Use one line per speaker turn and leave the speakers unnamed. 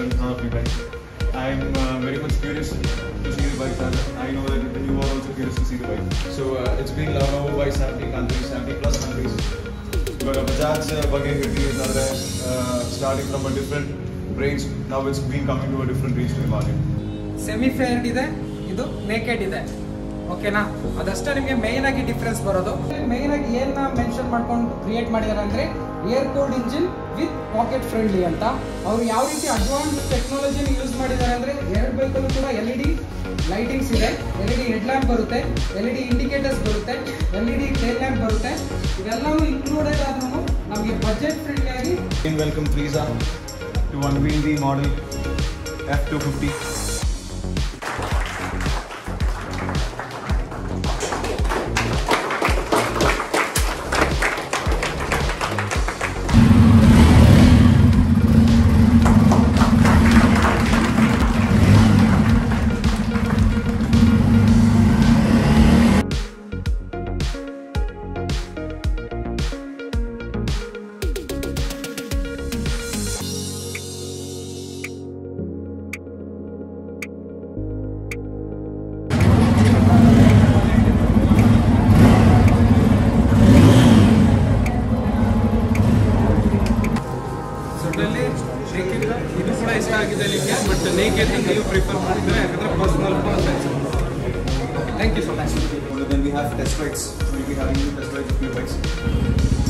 in front of me bike. I'm uh, very much curious to see the bike and I know that you are also curious to see the bike. So uh, it's been loved over by 70 countries, 70 plus countries. But uh, Bajaj uh, ಬಗ್ಗೆ ಹೇಳ್ತೀವಿ starting from a different range, now it's been coming to a different range to the market.
Semi faired ಇದೆ ಇದು naked ಇದೆ ಓಕೆನಾ ಅದಷ್ಟೇ ನಿಮಗೆ main ಆಗಿ difference ಬರೋದು ಮೇಯ್ನ್ ಆಗಿ ಏನ ಮೆನ್ಷನ್ ಮಾಡ್ಕೊಂಡು ಕ್ರಿಯೇಟ್ ಮಾಡಿದಾರೆ ಅಂದ್ರೆ air cooled engine with pocket friendly ಅಂತ ಅವ್ರು ಯಾವ ರೀತಿ ಅಡ್ವಾನ್ಸ್ ಟೆಕ್ನಾಲಜಿನ ಯೂಸ್ ಮಾಡಿದ್ದಾರೆ ಅಂದ್ರೆ ಎರಡು ಬೈಕಲ್ಲೂ ಕೂಡ ಎಲ್ ಇ ಡಿ ಲೈಟಿಂಗ್ಸ್ ಇದೆ L E D head lamp ಬರುತ್ತೆ ಎಲ್ ಇ ಡಿ ಇಂಡಿಕೇಟರ್ಸ್ ಬರುತ್ತೆ L E D tail lamp ಬರುತ್ತೆ ಇವೆಲ್ಲವೂ ಇನ್ಕ್ಲೂಡೆಡ್ ಆದ್ರೂ ನಮಗೆ ಬಜೆಟ್ ಫ್ರೆಂಡ್ಲಿ ಆಗಿ
In welcome Frieza to unveil the model F250.
Suddenly naked ಇದು ಕೂಡ ಇಷ್ಟ ಆಗಿದೆ ನಿಮಗೆ ಬಟ್ ನೇಕೆಡ್ ನೀವು ಪ್ರಿಫರ್ ಮಾಡಿದ್ರೆ ಯಾಕಂದ್ರೆ personal
thank you so much
Then we have test rides. We'll be having test rides of few bikes.